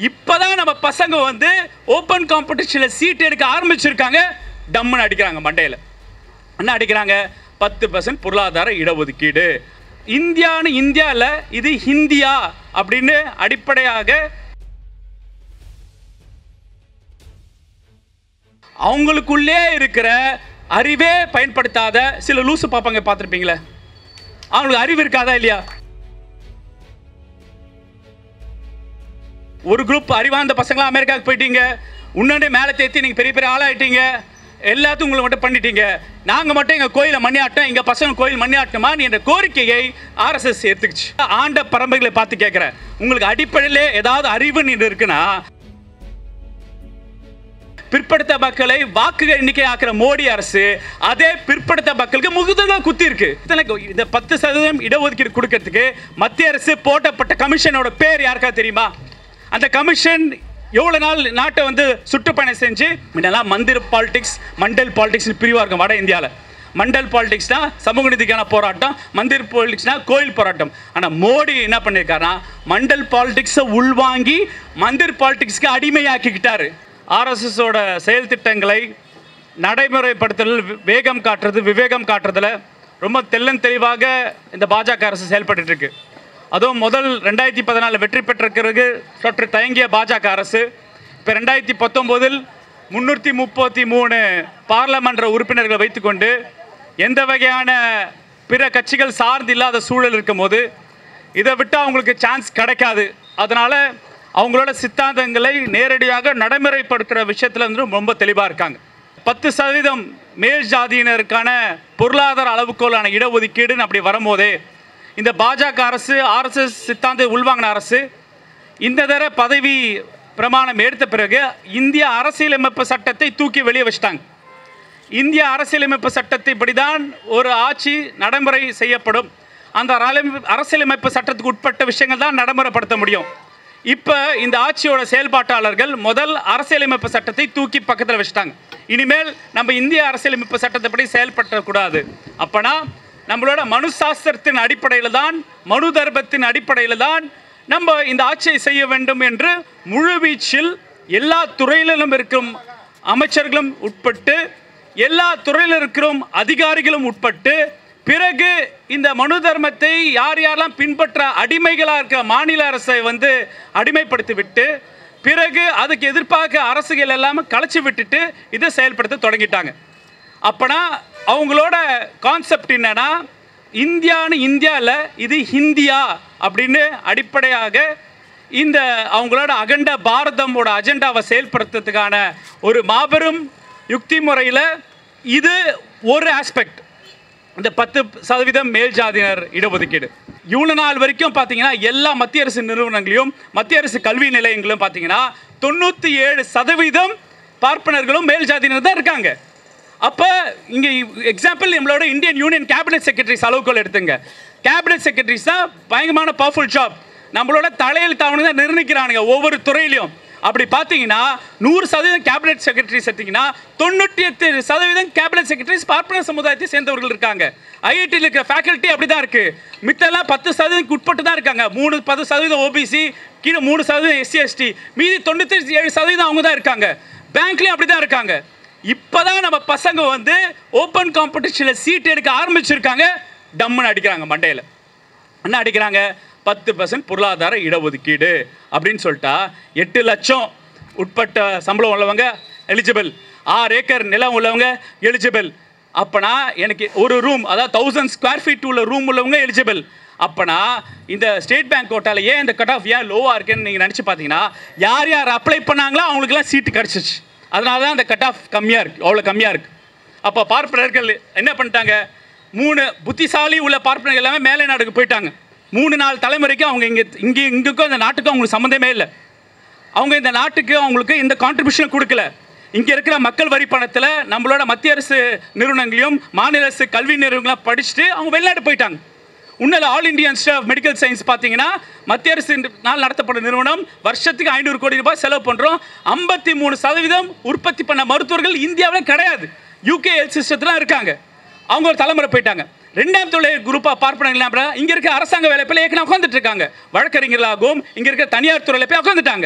இப்போதான் நம்ம பசங்க வந்து ஓப்பன் காம்படிஷனில் சீட் எடுக்க ஆரம்பிச்சிருக்காங்க டம்முன்னு அடிக்கிறாங்க மண்டையில் என்ன அடிக்கிறாங்க பத்து பர்சன்ட் பொருளாதார இடஒதுக்கீடு இந்தியான்னு இந்தியாவில் இது ஹிந்தியா அப்படின்னு அடிப்படையாக அவங்களுக்குள்ளே இருக்கிற அறிவே பயன்படுத்தாத சில லூசு பாப்பாங்க பார்த்துருப்பீங்களே அவங்களுக்கு அறிவு இருக்காதா இல்லையா ஒரு குரூப் அறிவார்ந்த பசங்களாம் அமெரிக்காவுக்கு போயிட்டீங்க உன்னே மேலே தேத்தி நீங்கள் பெரிய பெரிய ஆளாயிட்டீங்க எல்லாத்தையும் உங்களை மட்டும் பண்ணிட்டீங்க நாங்கள் மட்டும் எங்கள் கோயிலை மண்ணியாட்டம் எங்கள் பசங்க கோயில் மண்ணியாட்டமா என்ற கோரிக்கையை ஆர்எஸ்எஸ் ஏற்றுக்குச்சு ஆண்ட பரம்பரைகளை பார்த்து கேட்குறேன் உங்களுக்கு அடிப்படையிலே ஏதாவது அறிவுன்னு இருக்குன்னா பிற்படுத்த மக்களை வாக்குகள் எண்ணிக்கை ஆக்குற மோடி அரசு அதே பிற்படுத்த மக்களுக்கு முகுதலா குத்தி இருக்கு இத்தனைக்கு இந்த பத்து சதவீதம் இடஒதுக்கீடு கொடுக்கறதுக்கு மத்திய அரசு போட்டப்பட்ட கமிஷனோட பேர் யாருக்கா தெரியுமா அந்த கமிஷன் எவ்வளோ நாள் நாட்டை வந்து சுற்றுப்பயணம் செஞ்சு முன்னெல்லாம் மந்திர பாலிடிக்ஸ் மண்டல் பாலிடிக்ஸ் பிரிவாக இருக்கும் வட இந்தியாவில் மண்டல் பாலிடிக்ஸ்னா சமூக நீதிக்கான போராட்டம் மந்திர் பாலிடிக்ஸ்னா கோயில் போராட்டம் ஆனால் மோடி என்ன பண்ணியிருக்காருன்னா மண்டல் பாலிடிக்ஸை உள்வாங்கி மந்திர் பாலிடிக்ஸ்க்கு அடிமையாக்கிக்கிட்டாரு ஆர்எஸ்எஸோட செயல் திட்டங்களை நடைமுறைப்படுத்துதல் வி- வேகம் காட்டுறது விவேகம் காட்டுறதுல ரொம்ப தெள்ளன் தெளிவாக இந்த பாஜக அரசு செயல்பட்டு இருக்கு அதுவும் முதல் ரெண்டாயிரத்தி பதினாலில் வெற்றி பெற்ற பிறகு சற்று தயங்கிய பாஜக அரசு இப்போ ரெண்டாயிரத்தி பத்தொம்போதில் முந்நூற்றி முப்பத்தி மூணு பாராளுமன்ற உறுப்பினர்களை வைத்துக்கொண்டு எந்த வகையான பிற கட்சிகள் சார்ந்து இல்லாத சூழல் இருக்கும்போது இதை விட்டு அவங்களுக்கு சான்ஸ் கிடைக்காது அதனால அவங்களோட சித்தாந்தங்களை நேரடியாக நடைமுறைப்படுத்துகிற விஷயத்துல வந்து ரொம்ப தெளிவாக இருக்காங்க பத்து சதவீதம் மேல் ஜாதியினருக்கான பொருளாதார அளவுகோலான இடஒதுக்கீடுன்னு அப்படி வரும்போதே இந்த பாஜக அரசு ஆர்எஸ்எஸ் சித்தாந்த உள்வாங்கின அரசு இந்த தர பதவி பிரமாணம் எடுத்த பிறகு இந்திய அரசியலமைப்பு சட்டத்தை தூக்கி வெளியே வச்சிட்டாங்க இந்திய அரசியலமைப்பு சட்டத்தை தான் ஒரு ஆட்சி நடைமுறை செய்யப்படும் அந்த அரலமை- அரசியலமைப்பு சட்டத்துக்கு உட்பட்ட விஷயங்கள் தான் நடைமுறைப்படுத்த முடியும் இப்போ இந்த ஆட்சியோட செயல்பாட்டாளர்கள் முதல் அரசியலமைப்பு சட்டத்தை தூக்கி பக்கத்தில் வச்சுட்டாங்க இனிமேல் நம்ம இந்திய அரசியலமைப்பு சட்டத்தைப்படி செயல்படக்கூடாது அப்பனா நம்மளோட மனு சாஸ்திரத்தின் அடிப்படையில் தான் மனு தர்மத்தின் அடிப்படையில் தான் நம்ம இந்த ஆட்சியை செய்ய வேண்டும் என்று முழுவீச்சில் எல்லா துறையிலும் இருக்கும் அமைச்சர்களும் உட்பட்டு எல்லா துறையில் இருக்கிறோம் அதிகாரிகளும் உட்பட்டு பிறகு இந்த மனு தர்மத்தை யார் யாரெல்லாம் பின்பற்ற அடிமைகளாக இருக்கிற மாநில அரசை வந்து அடிமைப்படுத்தி விட்டு பிறகு அதுக்கு எதிர்ப்பாக அரசுகள் எல்லாமே கலைச்சி விட்டுட்டு இதை செயல்படுத்த தொடங்கிட்டாங்க அப்பனா அவங்களோட கான்செப்ட் என்னன்னா இந்தியான்னு இந்தியாவில் இது ஹிந்தியா அப்படின்னு அடிப்படையாக இந்த அவங்களோட அகண்ட பாரதமோட அஜெண்டாவை செயல்படுத்துறதுக்கான ஒரு மாபெரும் யுக்தி முறையில் இது ஒரு ஆஸ்பெக்ட் இந்த பத்து சதவீதம் மேல் ஜாதியினர் இடஒதுக்கீடு இவ்வளோ நாள் வரைக்கும் பார்த்தீங்கன்னா எல்லா மத்திய அரசு நிறுவனங்களையும் மத்திய அரசு கல்வி நிலையங்களும் பார்த்தீங்கன்னா தொண்ணூற்றி ஏழு சதவீதம் பார்ப்பனர்களும் மேல் ஜாதியினர் தான் இருக்காங்க அப்போ இங்கே எக்ஸாம்பிள் நம்மளோட இந்தியன் யூனியன் கேபினெட் செக்ரட்டரிஸ் அளவுக்குள் எடுத்துங்க கேபினெட் செக்ரட்டரிஸ் தான் பயங்கரமான பவர்ஃபுல் ஜாப் நம்மளோட தலையில் தவணை தான் நிர்ணயிக்கிறானுங்க ஒவ்வொரு துறையிலையும் அப்படி பார்த்தீங்கன்னா நூறு சதவீதம் கேபினெட் செக்ரட்டரிஸ் எடுத்தீங்கன்னா தொண்ணூற்றி எட்டு சதவீதம் கேபினெட் செக்ரட்டரிஸ் பார்ப்பன சமுதாயத்தை சேர்ந்தவர்கள் இருக்காங்க ஐஐடியில் இருக்கிற ஃபேக்கல்ட்டி அப்படி தான் இருக்குது மித்தெல்லாம் பத்து சதவீதம் உட்பட்டு தான் இருக்காங்க மூணு பத்து சதவீதம் ஓபிசி கீழே மூணு சதவீதம் எஸ்சி எஸ்டி மீதி தொண்ணூற்றி ஏழு சதவீதம் அவங்க தான் இருக்காங்க பேங்க்லேயும் அப்படி தான் இருக்காங்க இப்போதான் நம்ம பசங்க வந்து ஓப்பன் காம்படிஷனில் சீட் எடுக்க ஆரம்பிச்சிருக்காங்க டம்முன்னு அடிக்கிறாங்க மண்டையில் என்ன அடிக்கிறாங்க பத்து பர்சன்ட் பொருளாதார இடஒதுக்கீடு அப்படின்னு சொல்லிட்டா எட்டு லட்சம் உட்பட்ட சம்பளம் உள்ளவங்க எலிஜிபிள் ஆறு ஏக்கர் நிலம் உள்ளவங்க எலிஜிபிள் அப்பனா எனக்கு ஒரு ரூம் அதாவது தௌசண்ட் ஸ்கொயர் ஃபீட் உள்ள ரூம் உள்ளவங்க எலிஜிபிள் அப்பனா இந்த ஸ்டேட் பேங்க் கோட்டால ஏன் இந்த கட் ஆஃப் ஏன் லோவாக இருக்குன்னு நீங்கள் நினச்சி பார்த்தீங்கன்னா யார் யார் அப்ளை பண்ணாங்களோ அவங்களுக்குலாம் சீட்டு கிடச்சிச்சு அதனால தான் அந்த கட் ஆஃப் கம்மியாக இருக்குது அவ்வளோ கம்மியாக இருக்குது அப்போ பார்ப்பனர்கள் என்ன பண்ணிட்டாங்க மூணு புத்திசாலி உள்ள பார்ப்பனர்கள் எல்லாமே மேலை நாடுக்கு போயிட்டாங்க மூணு நாலு தலைமுறைக்கு அவங்க இங்கே இங்கே இங்குக்கும் இந்த நாட்டுக்கும் அவங்களுக்கு சம்மந்தமே இல்லை அவங்க இந்த நாட்டுக்கு அவங்களுக்கு இந்த கான்ட்ரிபியூஷன் கொடுக்கல இங்கே இருக்கிற மக்கள் வரி பணத்தில் நம்மளோட மத்திய அரசு நிறுவனங்களையும் மாநில அரசு கல்வி நிறுவனங்களையும் படிச்சுட்டு அவங்க வெளிநாடு போயிட்டாங்க உண்மையில் All India Institute of Medical Science பார்த்தீங்கன்னா மத்திய அரசு நாள் நடத்தப்படும் நிறுவனம் வருஷத்துக்கு ஐநூறு கோடி ரூபாய் செலவு பண்ணுறோம் ஐம்பத்தி மூணு சதவீதம் உற்பத்தி பண்ண மருத்துவர்கள் இந்தியாவில் கிடையாது யூகே ஹெல்த் சிஸ்டத்தில் இருக்காங்க அவங்க ஒரு தலைமுறை போயிட்டாங்க ரெண்டாம் தொழில் குரூப்பாக பார்ப்பனர்கள் இங்கே இருக்க அரசாங்க வேலைப்பில் ஏற்கனவே உட்காந்துட்டு இருக்காங்க வழக்கறிஞர்களாகவும் இங்கே இருக்க தனியார் துறையில் போய் உட்காந்துட்டாங்க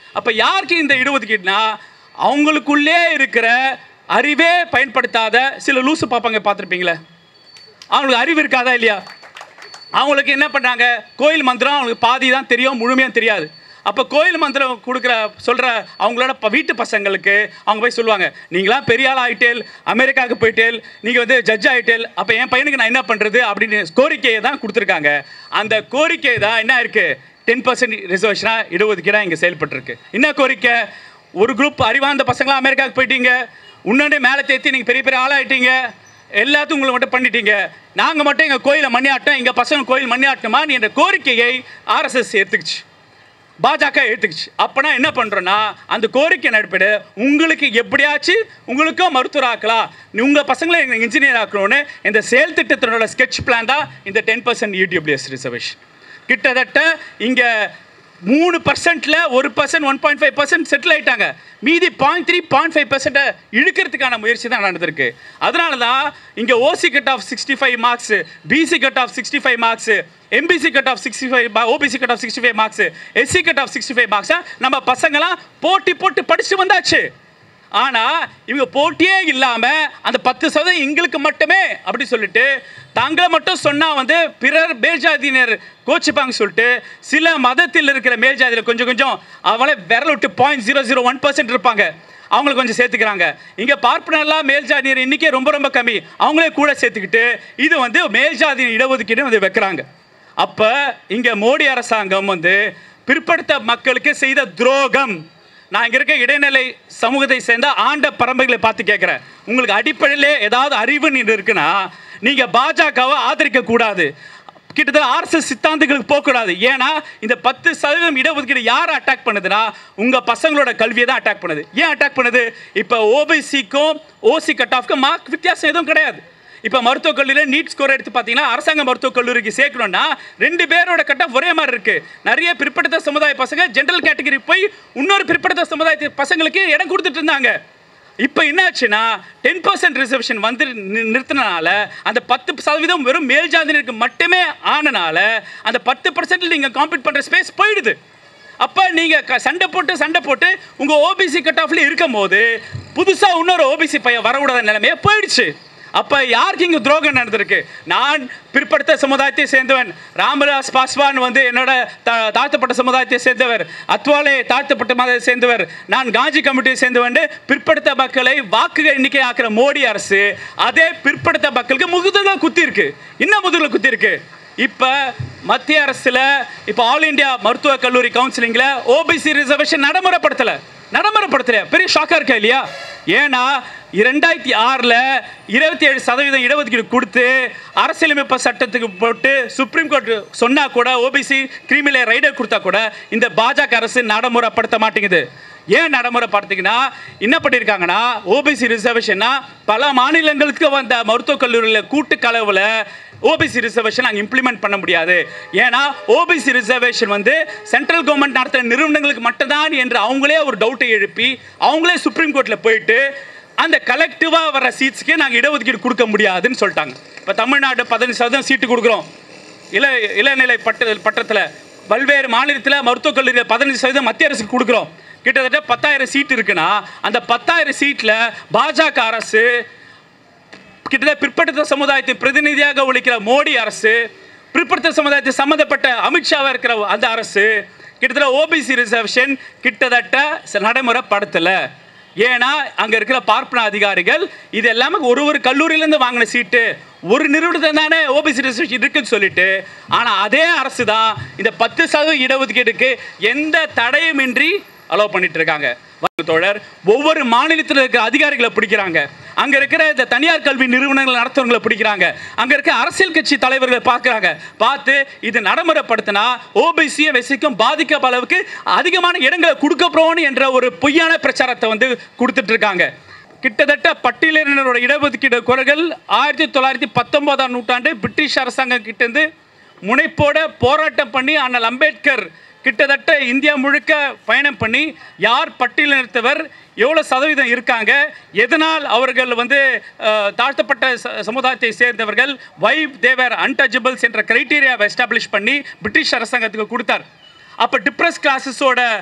அப்போ யாருக்கு இந்த இடஒதுக்கீடுனா அவங்களுக்குள்ளே இருக்கிற அறிவே பயன்படுத்தாத சில லூசு பார்ப்பாங்க பார்த்துருப்பீங்களே அவங்களுக்கு அறிவு இருக்காதா இல்லையா அவங்களுக்கு என்ன பண்ணுறாங்க கோயில் மந்திரம் அவங்களுக்கு பாதி தான் தெரியும் முழுமையாக தெரியாது அப்போ கோயில் மந்திரம் கொடுக்குற சொல்கிற அவங்களோட ப- வீட்டு பசங்களுக்கு அவங்க போய் சொல்லுவாங்க நீங்களாம் பெரிய ஆள் ஆகிட்டேல் அமெரிக்காவுக்கு போயிட்டேல் நீங்கள் வந்து ஜட்ஜ் ஆகிட்டேல் அப்போ என் பையனுக்கு நான் என்ன பண்ணுறது அப்படின்னு கோரிக்கையை தான் கொடுத்துருக்காங்க அந்த கோரிக்கை தான் என்ன இருக்குது டென் பர்சன்ட் ரிசர்வேஷனாக இடஒதுக்கீடாக இங்கே செயல்பட்டுருக்கு என்ன கோரிக்கை ஒரு குரூப் அறிவார்ந்த பசங்களாம் அமெரிக்காவுக்கு போயிட்டீங்க இன்னொன்று மேலே தேத்தி நீங்கள் பெரிய பெரிய ஆளாயிட்டீங்க எல்லாத்தையும் உங்களை மட்டும் பண்ணிட்டீங்க நாங்கள் மட்டும் எங்கள் கோயிலை மண்ணியாட்டோம் எங்கள் பசங்க கோயில் மண்ணியாட்டணுமான்னு என்ற கோரிக்கையை ஆர்எஸ்எஸ் ஏற்றுக்குச்சு பாஜக ஏற்றுக்குச்சு அப்போனா என்ன பண்ணுறோன்னா அந்த கோரிக்கை நடுப்பிட உங்களுக்கு எப்படியாச்சும் உங்களுக்கும் மருத்துவர் ஆக்கலாம் உங்கள் பசங்களை இன்ஜினியர் ஆக்கணும்னு இந்த செயல் திட்டத்தினோட ஸ்கெட்ச் பிளான் தான் இந்த டென் பர்சன்ட் யூடியூப்லியஸ் ரிசர்வேஷன் கிட்டத்தட்ட இங்கே மூணு பர்சன்ட்ல ஒரு percent one point five percent settle ஆயிட்டாங்க மீதி பாயிண்ட் த்ரீ பாயிண்ட் ஃபைவ் பர்சன்ட்டை இழுக்கிறதுக்கான முயற்சி தான் நடந்திருக்கு அதனால தான் இங்கே OC cut off sixty five marks BC cut off sixty five marks MBC cut off sixty five OBC cut off sixty five marks SC cut off sixty five மார்க்ஸை நம்ம பசங்களாம் போட்டி போட்டு படிச்சு வந்தாச்சு ஆனால் இவங்க போட்டியே இல்லாமல் அந்த பத்து சதவீதம் எங்களுக்கு மட்டுமே அப்படி சொல்லிட்டு தாங்களை மட்டும் சொன்னால் வந்து பிறர் மேல்ஜாதியினர் கோச்சிப்பாங்க சொல்லிட்டு சில மதத்தில் இருக்கிற மேல்ஜாதியில் கொஞ்சம் கொஞ்சம் அவங்கள விரல் விட்டு point zero zero one percent இருப்பாங்க அவங்களை கொஞ்சம் சேர்த்துக்கிறாங்க இங்கே பார்ப்பனர்லாம் மேல்ஜாதியினர் இன்றைக்கே ரொம்ப ரொம்ப கம்மி அவங்களே கூட சேர்த்துக்கிட்டு இது வந்து மேல்ஜாதியின் இடஒதுக்கீடு வந்து வைக்கிறாங்க அப்போ இங்கே மோடி அரசாங்கம் வந்து பிற்படுத்த மக்களுக்கு செய்த துரோகம் நான் இங்கே இருக்க இடைநிலை சமூகத்தை சேர்ந்த ஆண்ட பரம்பரைகளை பார்த்து கேட்குறேன் உங்களுக்கு அடிப்படையிலே ஏதாவது அறிவு நீங்க இருக்குன்னா நீங்கள் பாஜகவை ஆதரிக்க கூடாது கிட்டத்தட்ட ஆர்எஸ்எஸ் சித்தாந்தங்களுக்கு போகக்கூடாது ஏன்னா இந்த பத்து சதவீதம் இடஒதுக்கீடு யார் அட்டாக் பண்ணுதுன்னா உங்கள் பசங்களோட கல்வியை தான் அட்டாக் பண்ணுது ஏன் அட்டாக் பண்ணுது இப்போ ஓபிசிக்கும் ஓசி கட் ஆஃப்க்கும் மார்க் வித்தியாசம் எதுவும் கிடையாது இப்போ மருத்துவக் கல்லூரியில் நீட் ஸ்கோர் எடுத்து பார்த்தீங்கன்னா அரசாங்க மருத்துவக் கல்லூரிக்கு சேர்க்கணும்னா ரெண்டு பேரோட கட் ஒரே மாதிரி இருக்கு நிறைய பிற்படுத்த சமுதாய பசங்க ஜென்ரல் கேட்டகரி போய் இன்னொரு பிற்படுத்த சமுதாய பசங்களுக்கு இடம் கொடுத்துட்டு இருந்தாங்க இப்போ என்னாச்சுன்னா டென் பர்சன்ட் ரிசர்வேஷன் வந்து நி- நிறுத்தினால அந்த பத்து சதவீதம் வெறும் மேல்ஜாதியினருக்கு மட்டுமே ஆனனால அந்த பத்து பர்சன்ட்ல நீங்கள் காம்பீட் பண்ணுற ஸ்பேஸ் போயிடுது அப்போ நீங்கள் சண்டை போட்டு சண்டை போட்டு உங்கள் ஓபிசி கட் ஆஃப்ல இருக்கும் போது புதுசாக இன்னொரு ஓபிசி பையன் வரக்கூடாத நிலைமையே போயிடுச்சு அப்போ யாருக்கு இங்கே துரோகம் நடந்திருக்கு நான் பிற்படுத்த சமுதாயத்தை சேர்ந்தவன் ராமதாஸ் பாஸ்வான் வந்து என்னோட தா- தாழ்த்தப்பட்ட சமுதாயத்தை சேர்ந்தவர் அத்வாலே தாழ்த்தப்பட்ட மதத்தை சேர்ந்தவர் நான் காஞ்சி கமிட்டியை சேர்ந்தவன் பிற்படுத்த மக்களை வாக்குகள் எண்ணிக்கை ஆக்குற மோடி அரசு அதே பிற்படுத்த மக்களுக்கு முதுகுல குத்தி இருக்கு என்ன முதுகுல குத்தி இருக்கு இப்போ மத்திய அரசில் இப்போ ஆல் இந்தியா மருத்துவக் கல்லூரி கவுன்சிலிங்கில் ஓபிசி ரிசர்வேஷன் நடைமுறைப்படுத்தலை நடைமுறைப்படுத்தல பெரிய ஷாக்காக இருக்கா இல்லையா ஏன்னா இரண்டாயிரத்தி ஆறில் இருபத்தி ஏழு சதவீதம் இடஒதுக்கீடு கொடுத்து அரசியலமைப்பு சட்டத்துக்கு போட்டு சுப்ரீம் கோர்ட் சொன்னா கூட ஓபிசி கிரிமினல் ரைடர் கொடுத்தா கூட இந்த பாஜக அரசு நடைமுறைப்படுத்த மாட்டேங்குது ஏன் நடைமுறைப்படுத்திங்கன்னா என்ன பண்ணியிருக்காங்கன்னா ஓபிசி ரிசர்வேஷன்னா பல மாநிலங்களுக்கு வந்த மருத்துவக் கல்லூரியில் கூட்டு கலவில் ஓபிசி ரிசர்வேஷன் அங்கே இம்ப்ளிமெண்ட் பண்ண முடியாது ஏன்னா ஓபிசி ரிசர்வேஷன் வந்து சென்ட்ரல் கவர்மெண்ட் நடத்துகிற நிறுவனங்களுக்கு மட்டும்தான் என்று அவங்களே ஒரு டவுட்டை எழுப்பி அவங்களே சுப்ரீம் கோர்ட்டில் போயிட்டு அந்த கலெக்டிவாக வர சீட்ஸ்க்கு நாங்கள் இடஒதுக்கீடு கொடுக்க முடியாதுன்னு சொல்லிட்டாங்க இப்போ தமிழ்நாடு பதினஞ்சு சதவீதம் சீட்டு கொடுக்குறோம் இள இளநிலை பட்ட பட்டத்தில் பல்வேறு மாநிலத்தில் மருத்துவக் கல்லூரியில் பதினஞ்சு சதவீதம் மத்திய அரசுக்கு கொடுக்குறோம் கிட்டத்தட்ட பத்தாயிரம் சீட் இருக்குன்னா அந்த பத்தாயிரம் சீட்டில் பாஜக அரசு கிட்டத்தட்ட பிற்படுத்த சமுதாயத்தை பிரதிநிதியாக ஒழிக்கிற மோடி அரசு பிற்படுத்த சமுதாயத்தை சம்மந்தப்பட்ட அமித்ஷாவாக இருக்கிற அந்த அரசு கிட்டத்தட்ட ஓபிசி ரிசர்வேஷன் கிட்டத்தட்ட ச- நடைமுறைப்படுத்தலை ஏன்னா அங்கே இருக்கிற பார்ப்பன அதிகாரிகள் இது எல்லாமே ஒரு ஒரு கல்லூரியிலேருந்து வாங்கின சீட்டு ஒரு நிறுவனத்தில் தானே ஓபிசி ரிசர்வேஷன் இருக்குன்னு சொல்லிட்டு ஆனால் அதே அரசு தான் இந்த பத்து சதவீத இடஒதுக்கீடுக்கு எந்த தடையுமின்றி அலோவ் பண்ணிட்டு இருக்காங்க வாங்க தோழர் ஒவ்வொரு மாநிலத்தில் இருக்கிற அதிகாரிகளை பிடிக்கிறாங்க அங்க இருக்கிற இந்த தனியார் கல்வி நிறுவனங்கள் நடத்துறவங்களை பிடிக்கிறாங்க அங்க இருக்க அரசியல் கட்சி தலைவர்களை பார்க்கறாங்க பார்த்து இது நடைமுறைப்படுத்தினா ஓபிசியும் வெசிக்கும் பாதிக்க அளவுக்கு அதிகமான இடங்களை கொடுக்க போறோம் என்ற ஒரு பொய்யான பிரச்சாரத்தை வந்து கொடுத்துட்டு இருக்காங்க கிட்டத்தட்ட பட்டியலினரோட இடஒதுக்கீடு குரல்கள் ஆயிரத்தி தொள்ளாயிரத்தி பத்தொன்பதாம் நூற்றாண்டு பிரிட்டிஷ் அரசாங்கம் கிட்டேருந்து முனைப்போட போராட்டம் பண்ணி அண்ணல் அம்பேத்கர் கிட்டத்தட்ட இந்தியா முழுக்க பயணம் பண்ணி யார் பட்டியலினத்தவர் எவ்வளோ சதவீதம் இருக்காங்க எதனால் அவர்கள் வந்து அஹ், தாழ்த்தப்பட்ட ச- சமுதாயத்தை சேர்ந்தவர்கள் வை தேவர் அன்டச்சபிள்ஸ் என்ற கிரைட்டீரியாவை எஸ்டாப்ளிஷ் பண்ணி பிரிட்டிஷ் அரசாங்கத்துக்கு கொடுத்தார் அப்போ டிப்ரஸ் கிளாஸஸோட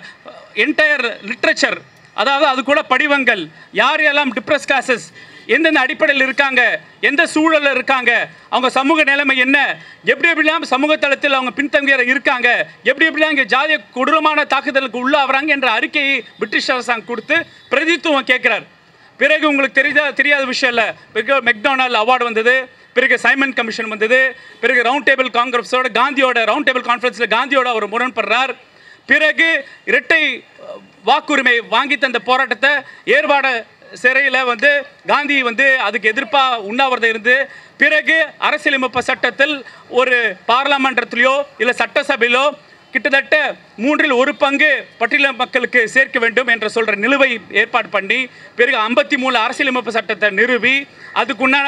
என்டையர் லிட்ரேச்சர் அதாவது அது கூட படிவங்கள் யார் யாரெல்லாம் டிப்ரெஸ் கிளாஸஸ் எந்தெந்த அடிப்படையில் இருக்காங்க எந்த சூழலில் இருக்காங்க அவங்க சமூக நிலைமை என்ன எப்படி எப்படிலாம் சமூக தளத்தில் அவங்க பின்தங்கிய இருக்காங்க எப்படி எப்படிலாம் இங்கே ஜாதிய கொடூரமான தாக்குதலுக்கு உள்ளாகிறாங்க என்ற அறிக்கையை பிரிட்டிஷ் அரசாங்கம் கொடுத்து பிரதித்துவம் கேட்குறார் பிறகு உங்களுக்கு தெரியாத தெரியாத விஷயம் இல்லை பிறகு மெக்டானல் அவார்டு வந்தது பிறகு சைமன் கமிஷன் வந்தது பிறகு ரவுண்ட் டேபிள் காங்கிரஸோட காந்தியோட ரவுண்ட் டேபிள் கான்ஃபரன்ஸில் காந்தியோட அவர் முரண்படுறார் பிறகு இரட்டை அஹ், வாக்குரிமை வாங்கி தந்த போராட்டத்தை ஏற்பாட சிறையில் வந்து காந்தி வந்து அதுக்கு எதிர்ப்பாக உண்ணாவிரதம் இருந்து பிறகு அரசியலமைப்பு சட்டத்தில் ஒரு பாராளுமன்றத்திலையோ இல்லை சட்டசபையிலோ கிட்டத்தட்ட மூன்றில் ஒரு பங்கு பட்டியல மக்களுக்கு சேர்க்க வேண்டும் என்ற சொல்ற நிலுவை ஏற்பாடு பண்ணி பிறகு ஐம்பத்தி மூணு அரசியலமைப்பு சட்டத்தை நிறுவி அதுக்குண்டான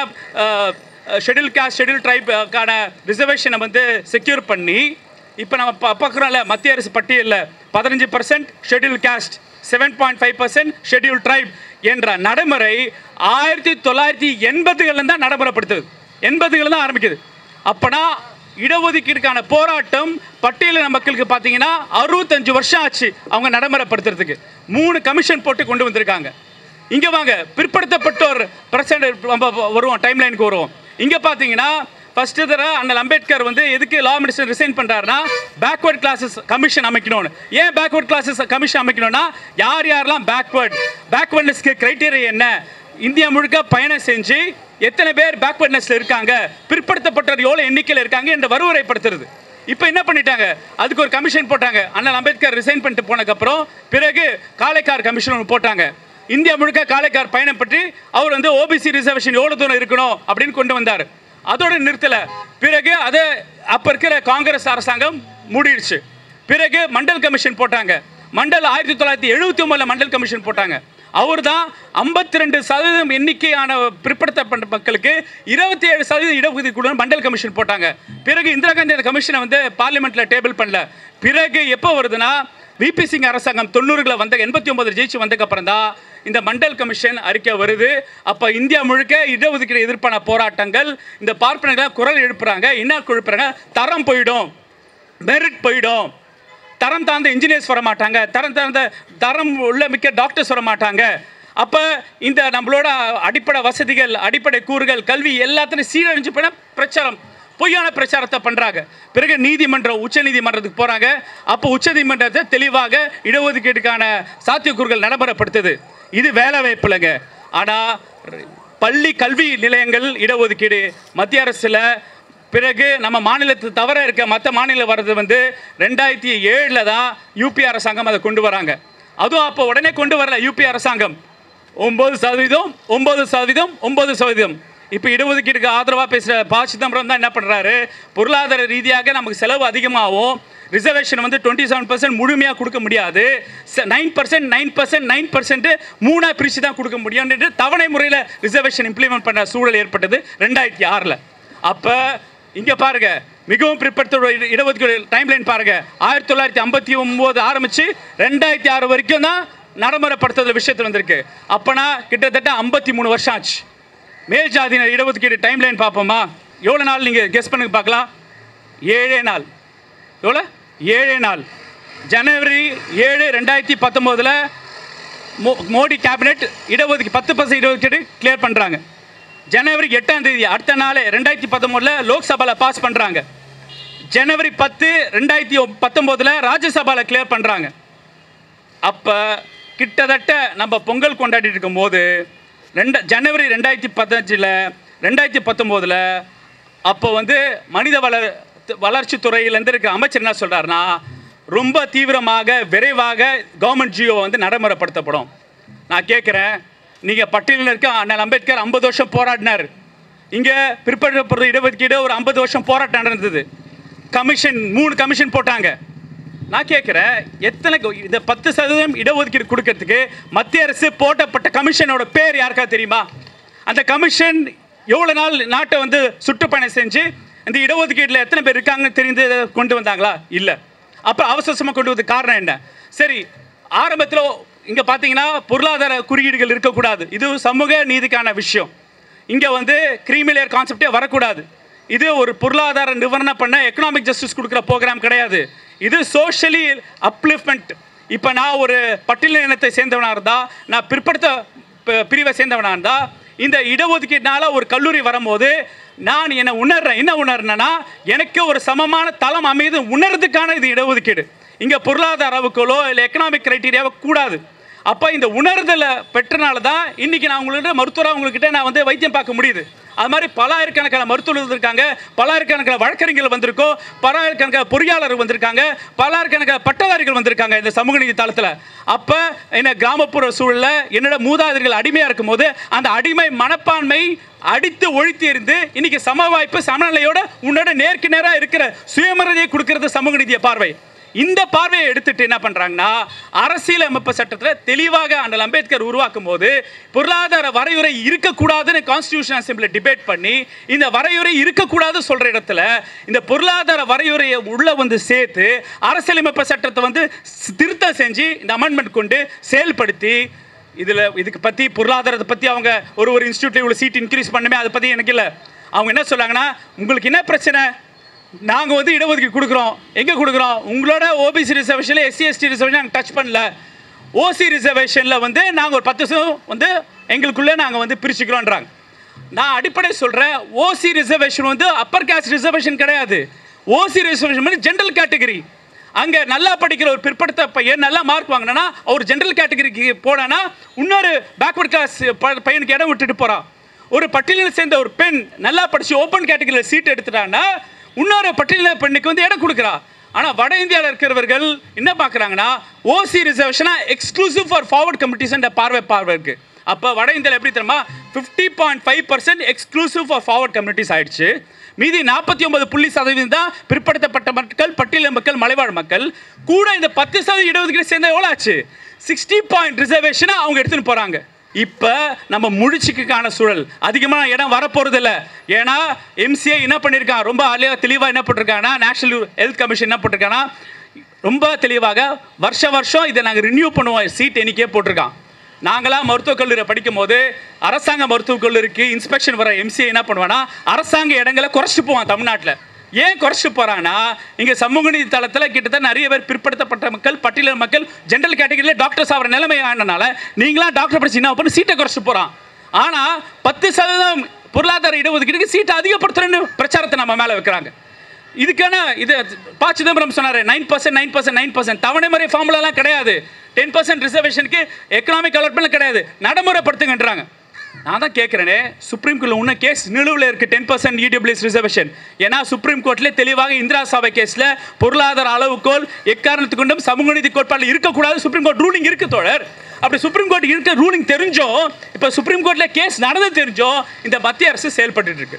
ஷெட்யூல் காஸ்ட் ஷெட்யூல் ட்ரைப்கான ரிசர்வேஷனை வந்து செக்யூர் பண்ணி இப்போ நம்ம பா பார்க்குறோம்ல மத்திய அரசு பட்டியலில் பதினஞ்சு percent schedule caste seven point five percent schedule tribe என்ற நடைமுறை ஆயிரத்தி தொள்ளாயிரத்தி எண்பதுகளில் தான் நடைமுறைப்படுத்துது எண்பதுகளில் தான் ஆரம்பிக்குது அப்போனா இடஒதுக்கீடுக்கான போராட்டம் பட்டியலின மக்களுக்கு பார்த்தீங்கன்னா அறுபத்தஞ்சு வருஷம் ஆச்சு அவங்க நடைமுறைப்படுத்துறதுக்கு மூணு கமிஷன் போட்டு கொண்டு வந்திருக்காங்க இங்கே வாங்க பிற்படுத்தப்பட்டோர் பிரச்சனை நம்ம வருவோம் டைம் லைனுக்கு வருவோம் இங்கே பார்த்தீங்கன்னா ஃபர்ஸ்ட் தடவை அண்ணல் அம்பேத்கர் வந்து எதுக்கு லா மினிஸ்டர் ரிசைன் பண்ணுறாருன்னா பேக்வர்ட் கிளாஸஸ் கமிஷன் அமைக்கணும்னு ஏன் பேக்வர்ட் கிளாஸஸ் கமிஷன் அமைக்கணும்னா யார் யாரெல்லாம் பேக்வர்ட் பேக்வர்ட்னஸ்க்கு கிரைட்டீரியா என்ன இந்தியா முழுக்க பயணம் செஞ்சு எத்தனை பேர் பேக்வர்ட்னஸ்ல இருக்காங்க பிற்படுத்தப்பட்டவர் எவ்வளோ எண்ணிக்கையில் இருக்காங்க என்று வருவரைப்படுத்துறது இப்போ என்ன பண்ணிட்டாங்க அதுக்கு ஒரு கமிஷன் போட்டாங்க அண்ணல் அம்பேத்கர் ரிசைன் பண்ணிட்டு போனதுக்கப்புறம் பிறகு காலைக்கார் கமிஷன் ஒன்று போட்டாங்க இந்தியா முழுக்க காலைக்கார் பயணம் பற்றி அவர் வந்து ஓபிசி ரிசர்வேஷன் எவ்வளோ தூரம் இருக்கணும் அப்படின்னு கொண்டு வந்தார் அதோட நிறுத்தல பிறகு அதை அப்போ இருக்கிற காங்கிரஸ் அரசாங்கம் மூடிடுச்சு பிறகு மண்டல் கமிஷன் போட்டாங்க மண்டல் ஆயிரத்தி தொள்ளாயிரத்தி எழுபத்தி ஒன்பதுல மண்டல் கமிஷன் போட்டாங்க அவர் தான் ஐம்பத்தி ரெண்டு சதவீதம் எண்ணிக்கையான பிற்படுத்தப்பட்ட மக்களுக்கு இருபத்தி ஏழு சதவீதம் இடஒதுக்கீடு மண்டல் கமிஷன் போட்டாங்க பிறகு இந்திரா காந்தி அந்த கமிஷனை வந்து பார்லிமெண்ட்ல டேபிள் பண்ணல பிறகு எப்போ வருதுன்னா விபி சிங் அரசாங்கம் தொண்ணூறுகளை வந்த எண்பத்தி ஒன்பது ஜெயிச்சு வந்ததுக்கப்புறம் தான் இந்த மண்டல் கமிஷன் அறிக்கை வருது அப்போ இந்தியா முழுக்க இடஒதுக்கீடு எதிர்ப்பான போராட்டங்கள் இந்த பார்ப்பனர்கள் குரல் எழுப்புறாங்க என்ன எழுப்புறாங்க தரம் போயிடும் மெரிட் போயிடும் தரம் தாழ்ந்த இன்ஜினியர்ஸ் வர மாட்டாங்க தரம் தாழ்ந்த தரம் உள்ள மிக்க டாக்டர்ஸ் வர மாட்டாங்க அப்போ இந்த நம்மளோட அடிப்படை வசதிகள் அடிப்படை கூறுகள் கல்வி எல்லாத்தையும் சீரழிஞ்சு போன பிரச்சாரம் பொய்யான பிரச்சாரத்தை பண்ணுறாங்க பிறகு நீதிமன்றம் உச்ச நீதிமன்றத்துக்கு போகிறாங்க அப்போ உச்ச நீதிமன்றத்தை தெளிவாக இடஒதுக்கீட்டுக்கான சாத்தியக்கூறுகள் நடைமுறைப்படுத்துது இது வேலை வாய்ப்புலங்க ஆனால் பள்ளி கல்வி நிலையங்கள் இடஒதுக்கீடு மத்திய அரசில் பிறகு நம்ம மாநிலத்து தவிர இருக்க மற்ற மாநிலம் வர்றது வந்து ரெண்டாயிரத்தி ஏழில் தான் யூபி அரசாங்கம் அதை கொண்டு வராங்க அதுவும் அப்போ உடனே கொண்டு வரல யூபி அரசாங்கம் ஒம்பது சதவீதம் ஒம்பது சதவீதம் ஒம்பது சதவீதம் இப்போ இடஒதுக்கீடுக்கு ஆதரவாக பேசுகிற ப சிதம்பரம் தான் என்ன பண்ணுறாரு பொருளாதார ரீதியாக நமக்கு செலவு அதிகமாகும் ரிசர்வேஷன் வந்து டுவெண்ட்டி செவன் பர்சன்ட் முழுமையாக கொடுக்க முடியாது nine percent nine percent nine percent மூணாக பிரித்து தான் கொடுக்க முடியும்னு தவணை முறையில் ரிசர்வேஷன் இம்ப்ளிமெண்ட் பண்ண சூழல் ஏற்பட்டது ரெண்டாயிரத்தி ஆறில் அப்போ இங்கே பாருங்க மிகவும் பிற்படுத்த இடஒதுக்கீடு டைம்லைன் பாருங்க ஆயிரத்தி தொள்ளாயிரத்தி ஐம்பத்தி ஒம்பது ஆரம்பிச்சு ரெண்டாயிரத்தி ஆறு வரைக்கும் தான் நடைமுறைப்படுத்துறது விஷயத்தில் வந்திருக்கு அப்போனா கிட்டத்தட்ட ஐம்பத்தி மூணு வருஷம் ஆச்சு மேல் ஜாதியினர் இடஒதுக்கீடு டைம்லைன் பார்ப்போமா எவ்வளோ நாள் நீங்கள் கெஸ் பண்ணுங்க பார்க்கலாம் ஏழே நாள் எவ்வளோ ஏழே நாள் ஜனவரி ஏழு ரெண்டாயிரத்தி பத்தொம்போதில் மோ மோடி கேபினெட் இடஒதுக்கீடு பத்து பர்சன்ட் இடஒதுக்கீடு கிளியர் பண்ணுறாங்க ஜனவரி எட்டாம் தேதி அடுத்த நாள் ரெண்டாயிரத்தி பத்தொம்போதில் லோக்சபாவில் பாஸ் பண்ணுறாங்க ஜனவரி பத்து ரெண்டாயிரத்தி பத்தொம்போதில் ராஜ்யசபாவில் கிளியர் பண்ணுறாங்க அப்போ கிட்டத்தட்ட நம்ம பொங்கல் கொண்டாடிட்டு இருக்கும்போது ரெண்டு ஜனவரி ரெண்டாயிரத்தி பதினஞ்சில் ரெண்டாயிரத்தி பத்தொம்போதில் அப்போ வந்து மனித வளர் வளர்ச்சி துறையிலேருந்து இருக்க அமைச்சர் என்ன சொல்கிறாருன்னா ரொம்ப தீவிரமாக விரைவாக கவர்மெண்ட் ஜியோ வந்து நடைமுறைப்படுத்தப்படும் நான் கேட்குறேன் நீங்கள் பட்டியலில் இருக்க அண்ணல் அம்பேத்கர் ஐம்பது வருஷம் போராடினார் இங்கே பிற்படுத்தப்படுற இடஒதுக்கீடு ஒரு ஐம்பது வருஷம் போராட்டம் நடந்தது கமிஷன் மூணு கமிஷன் போட்டாங்க நான் கேட்குறேன் எத்தனை க- இந்த பத்து சதவீதம் இடஒதுக்கீடு கொடுக்கறதுக்கு மத்திய அரசு போட்டப்பட்ட கமிஷனோட பேர் யாருக்கா தெரியுமா அந்த கமிஷன் எவ்வளோ நாள் நாட்டை வந்து சுற்றுப்பயணம் செஞ்சு இந்த இடஒதுக்கீட்டில் எத்தனை பேர் இருக்காங்கன்னு தெரிந்து கொண்டு வந்தாங்களா இல்லை அப்போ அவசரமாக கொண்டு வந்து காரணம் என்ன சரி ஆரம்பத்தில் இங்கே பார்த்தீங்கன்னா பொருளாதார குறியீடுகள் இருக்கக்கூடாது இது சமூக நீதிக்கான விஷயம் இங்கே வந்து கிரீமிலியர் கான்செப்டே வரக்கூடாது இது ஒரு பொருளாதார நிவாரணம் பண்ண எக்கனாமிக் ஜஸ்டிஸ் கொடுக்குற ப்ரோக்ராம் கிடையாது இது சோஷியலி அப்லிஃப்மெண்ட் இப்போ நான் ஒரு பட்டியல் இனத்தை சேர்ந்தவனாக இருந்தா நான் பிற்படுத்த ப- பிரிவை சேர்ந்தவனாக இருந்தா இந்த இடஒதுக்கீடுனால ஒரு கல்லூரி வரும்போது நான் என்ன உணர்றேன் என்ன உணர்றேன்னா எனக்கு ஒரு சமமான தளம் அமைது உணர்றதுக்கான இது இடஒதுக்கீடு இங்கே பொருளாதார அளவுகளோ இல்லை எக்கனாமிக் கிரைட்டீரியாவோ கூடாது அப்போ இந்த உணர்தலை பெற்றனால தான் இன்னைக்கு நான் உங்கள்கிட்ட மருத்துவராக உங்ககிட்ட நான் வந்து வைத்தியம் பார்க்க முடியுது அது மாதிரி பலாயிரக்கணக்கான மருத்துவர்கள் இருக்காங்க பலாயிரக்கணக்கான வழக்கறிஞர்கள் வந்திருக்கோம் பலாயிரக்கணக்கான பொறியாளர் வந்திருக்காங்க பலாயிரக்கணக்கான பட்டதாரிகள் வந்திருக்காங்க இந்த சமூக நீதி தளத்தில் அப்போ என்ன கிராமப்புற சூழலில் என்னோட மூதாதையர்கள் அடிமையாக இருக்கும்போது அந்த அடிமை மனப்பான்மை அடித்து ஒழித்து எறிந்து இன்னைக்கு சம வாய்ப்பு சமநிலையோட உன்னோட நேருக்கு நேராக இருக்கிற சுயமரியாதையை கொடுக்கிறது சமூக நீதிய பார்வை இந்த பார்வையை எடுத்துட்டு என்ன பண்றாங்கன்னா அரசியல் அமைப்பு சட்டத்தில் தெளிவாக அண்ணல் அம்பேத்கர் உருவாக்கும் போது பொருளாதார வரையுறை இருக்கக்கூடாதுன்னு கான்ஸ்டியூஷன் அசம்பிளி டிபேட் பண்ணி இந்த வரையுறை இருக்கக்கூடாது சொல்ற இடத்துல இந்த பொருளாதார வரையுறையை உள்ள வந்து சேர்த்து அரசியலமைப்பு சட்டத்தை வந்து ஸ்- திருத்தம் செஞ்சு இந்த அமெண்ட்மெண்ட் கொண்டு செயல்படுத்தி இதில் இதுக்கு பற்றி பொருளாதாரத்தை பற்றி அவங்க ஒரு ஒரு இன்ஸ்டியூட்ல இவ்வளோ சீட் இன்க்ரீஸ் பண்ணுமே அதை பற்றி எனக்கு இல்லை அவங்க என்ன சொல்றாங்கன்னா உங்களுக்கு என்ன பிரச்சனை நாங்கள் வந்து இடஒதுக்கீடு கொடுக்குறோம் எங்கே கொடுக்குறோம் உங்களோட ஓபிசி ரிசர்வேஷனில் எஸ்சி எஸ்டி ரிசர்வேஷன் நாங்கள் டச் பண்ணல ஓசி ரிசர்வேஷனில் வந்து நாங்கள் ஒரு பத்து சதவீதம் வந்து எங்களுக்குள்ளே நாங்கள் வந்து பிரிச்சுக்கிறோன்றாங்க நான் அடிப்படை சொல்கிறேன் ஓசி ரிசர்வேஷன் வந்து அப்பர் காஸ்ட் ரிசர்வேஷன் கிடையாது ஓசி ரிசர்வேஷன் வந்து ஜென்ரல் கேட்டகரி அங்கே நல்லா படிக்கிற ஒரு பிற்படுத்த பையன் நல்லா மார்க் வாங்கினா அவர் ஜென்ரல் கேட்டகரிக்கு போனானா இன்னொரு பேக்வர்ட் கிளாஸ் பையனுக்கு இடம் விட்டுட்டு போகிறான் ஒரு பட்டியலில் சேர்ந்த ஒரு பெண் நல்லா படிச்சு ஓப்பன் கேட்டகரியில் சீட் எடுத்துட்டான்னா இன்னொரு பட்டியலின பெண்ணுக்கு வந்து இடம் கொடுக்குறா ஆனால் வட இந்தியாவில் இருக்கிறவர்கள் என்ன பார்க்குறாங்கன்னா ஓசி ரிசர்வேஷனா எக்ஸ்க்ளூசிவ் ஃபார் ஃபார்வர்ட் கமிட்டிஸ் பார்வை பார்வை இருக்கு அப்போ வட இந்தியாவில் எப்படி தெரியுமா fifty point five percent exclusive for forward communities ஆயிடுச்சு மீதி நாற்பத்தி ஒன்பது புள்ளி சதவீதம் தான் பிற்படுத்தப்பட்ட மக்கள் பட்டியல மக்கள் மலைவாழ் மக்கள் கூட இந்த பத்து சதவீதம் இடஒதுக்கீடு சேர்ந்தா எவ்வளோ ஆச்சு சிக்ஸ்டி பாயிண்ட் ரிசர்வேஷனை அவங்க எடுத்துன்னு போகிறாங்க இப்போ நம்ம முழிச்சுக்கான சூழல் அதிகமான இடம் வரப்போறது இல்ல ஏன்னா எம்சிஏ என்ன பண்ணியிருக்கான் ரொம்ப அழியா தெளிவாக என்ன பண்ணிருக்காங்கன்னா நேஷனல் ஹெல்த் கமிஷன் என்ன பண்ணிருக்காங்கன்னா ரொம்ப தெளிவாக வருஷ வருஷம் இதை நாங்கள் ரினியூ பண்ணுவோம் சீட் எண்ணிக்கையே போட்டிருக்கான் நாங்களாம் மருத்துவக் கல்லூரியில் படிக்கும் போது அரசாங்க மருத்துவக் கல்லூரிக்கு இன்ஸ்பெக்ஷன் வர எம்சிஏ என்ன பண்ணுவான்னா அரசாங்க இடங்களை குறைச்சிட்டு போவான் தமிழ்நாட்டில் ஏன் குறைச்சிட்டு போறான்னா இங்க சமூக நீதி தளத்தில் கிட்டத்தட்ட நிறைய பேர் பிற்படுத்தப்பட்ட மக்கள் பட்டியல மக்கள் ஜென்ரல் கேட்டகரியில் டாக்டர்ஸ் ஆகிற நிலைமை ஆனனால நீங்களாம் டாக்டர் படிச்சு என்ன பண்ணி சீட்டை குறைச்சிட்டு போறான் ஆனா பத்து சதவீதம் பொருளாதார இடஒதுக்கீடுக்கு சீட்டை அதிகப்படுத்துறேன்னு பிரச்சாரத்தை நம்ம மேல வைக்கிறாங்க இதுக்கான இது பா சிதம்பரம் சொன்னாரு nine percent nine percent nine percent தவணை முறை ஃபார்முலாலாம் கிடையாது டென் பர்சன்ட் ரிசர்வேஷனுக்கு எக்கனாமிக் அலர்ட்மெண்ட் கிடையாது நடைமுறைப்படுத்துங்கன்றாங்க நான் தான் கேட்குறேனே சுப்ரீம் கோர்ட்டில் இன்னும் கேஸ் நிலுவில் இருக்கு டென் பர்சன்ட் இடபிள்யூஎஸ் ரிசர்வேஷன் ஏன்னா சுப்ரீம் கோர்ட்ல தெளிவாக இந்திரா சபை கேஸில் பொருளாதார அளவுகோல் எக்காரணத்து கொண்டும் சமூக நீதி கோட்பாடில் இருக்கக்கூடாது சுப்ரீம் கோர்ட் ரூலிங் இருக்கு தோழர் அப்படி சுப்ரீம் கோர்ட் இருக்க ரூலிங் தெரிஞ்சோம் இப்போ சுப்ரீம் கோர்ட்ல கேஸ் நடந்து தெரிஞ்சோம் இந்த மத்திய அரசு செயல்பட்டு இருக்கு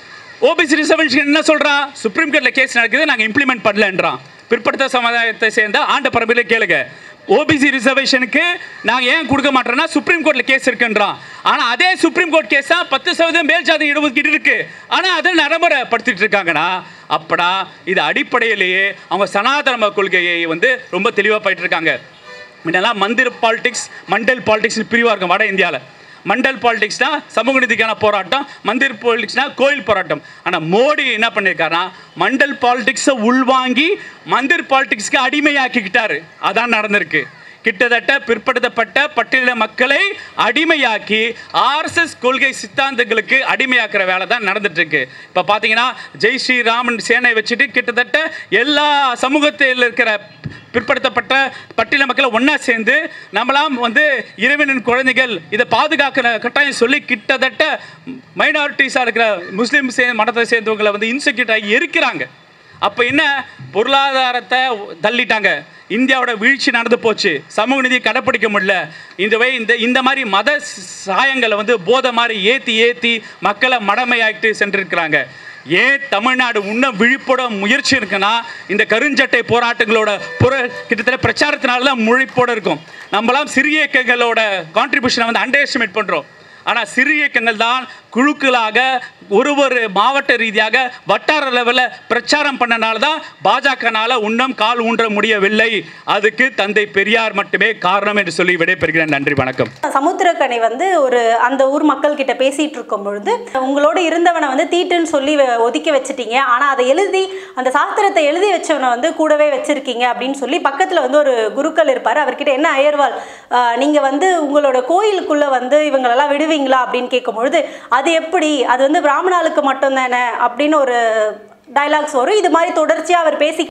ஓபிசி ரிசர்வேஷன் என்ன சொல்றான் சுப்ரீம் கோர்ட்ல கேஸ் நடக்குது நாங்க இம்ப்ளிமெண்ட் பண்ணலன்றான் பிற்படுத்த சமுதாயத்தை சேர்ந்த ஆண்ட பரம்பில கேளுங்க ஓபிசி ரிசர்வேஷனுக்கு நாங்க ஏன் கொடுக்க மாட்டோம்னா சுப்ரீம் கோர்ட்ல கேஸ் இருக்குன்றான் ஆனா அதே சுப்ரீம் கோர்ட் கேஸ் தான் பத்து சதவீதம் மேல் ஜாதி இடஒதுக்கீடு இருக்கு ஆனா அதை நடைமுறைப்படுத்திட்டு இருக்காங்கன்னா அப்படா இது அடிப்படையிலேயே அவங்க சனாதன கொள்கையை வந்து ரொம்ப தெளிவாக போயிட்டு இருக்காங்க முன்னெல்லாம் மந்திர் பாலிடிக்ஸ் மண்டல் பாலிடிக்ஸ்னு பிரிவாக இருக்கும் வட இந்தியாவில் மண்டல் பாலிடிக்ஸ்னா சமூக நீதிக்கான போராட்டம் மந்திர் பாலிடிக்ஸ்னா கோயில் போராட்டம் ஆனால் மோடி என்ன பண்ணியிருக்காருன்னா மண்டல் பாலிடிக்ஸை உள்வாங்கி மந்திர் பாலிடிக்ஸ்க்கு அடிமையாக்கிக்கிட்டாரு அதான் நடந்திருக்கு கிட்டத்தட்ட பிற்படுத்தப்பட்ட பட்டியல மக்களை அடிமையாக்கி ஆர்எஸ்எஸ் கொள்கை சித்தாந்தங்களுக்கு அடிமையாக்குற வேலை தான் நடந்துட்டு இருக்கு இப்போ பார்த்தீங்கன்னா ஜெய் ஸ்ரீராமன் சேனை வச்சுட்டு கிட்டத்தட்ட எல்லா சமூகத்தில் இருக்கிற பிற்படுத்தப்பட்ட பட்டியல மக்களை ஒன்றா சேர்ந்து நம்மளாம் வந்து இறைவனின் குழந்தைகள் இதை பாதுகாக்கிற கட்டாயம் சொல்லி கிட்டத்தட்ட மைனாரிட்டிஸாக இருக்கிற முஸ்லீம் சே மதத்தை சேர்ந்தவங்களை வந்து இன்செக்யூட் ஆகி எரிக்கிறாங்க அப்போ என்ன பொருளாதாரத்தை தள்ளிட்டாங்க இந்தியாவோட வீழ்ச்சி நடந்து போச்சு சமூக நீதி கடைப்பிடிக்க முடியல இந்த வை இந்த இந்த மாதிரி மத சாயங்களை வந்து போதை மாதிரி ஏற்றி ஏற்றி மக்களை மடமையாக்கிட்டு சென்றிருக்கிறாங்க ஏன் தமிழ்நாடு இன்னும் விழிப்போட முயற்சி இருக்குன்னா இந்த கருஞ்சட்டை போராட்டங்களோட புற கிட்டத்தட்ட பிரச்சாரத்தினால தான் முழிப்போட இருக்கும் நம்மளாம் சிறிய இயக்கங்களோட கான்ட்ரிபியூஷனை வந்து அண்டர் எஸ்டிமேட் பண்ணுறோம் ஆனால் சிறு இயக்கங்கள் தான் குழுக்களாக ஒரு ஒரு மாவட்ட ரீதியாக வட்டார லெவலில் பிரச்சாரம் பண்ணனால தான் பாஜகனால உன்னம் கால் ஊன்ற முடியவில்லை அதுக்கு தந்தை பெரியார் மட்டுமே காரணம் என்று சொல்லி விடைபெறுகிறேன் நன்றி வணக்கம் சமுத்திரக்கனி வந்து ஒரு அந்த ஊர் மக்கள் கிட்ட பேசிட்டு இருக்கும் பொழுது உங்களோட இருந்தவனை வந்து தீட்டுன்னு சொல்லி வ- ஒதுக்கி வச்சிட்டீங்க ஆனா அதை எழுதி அந்த சாஸ்திரத்தை எழுதி வச்சவனை வந்து கூடவே வச்சிருக்கீங்க அப்படின்னு சொல்லி பக்கத்துல வந்து ஒரு குருக்கள் இருப்பாரு அவர்கிட்ட என்ன அயர்வாள் ஆஹ், நீங்க வந்து உங்களோட கோயிலுக்குள்ள வந்து இவங்களெல்லாம் விடுவீங்களா அப்படின்னு கேட்கும் பொழுது அது எப்படி அது வந்து பிராமணாளுக்கு மட்டும் தானே அப்படின்னு ஒரு டைலாக்ஸ் வரும் இது மாதிரி தொடர்ச்சியா அவர் பேசி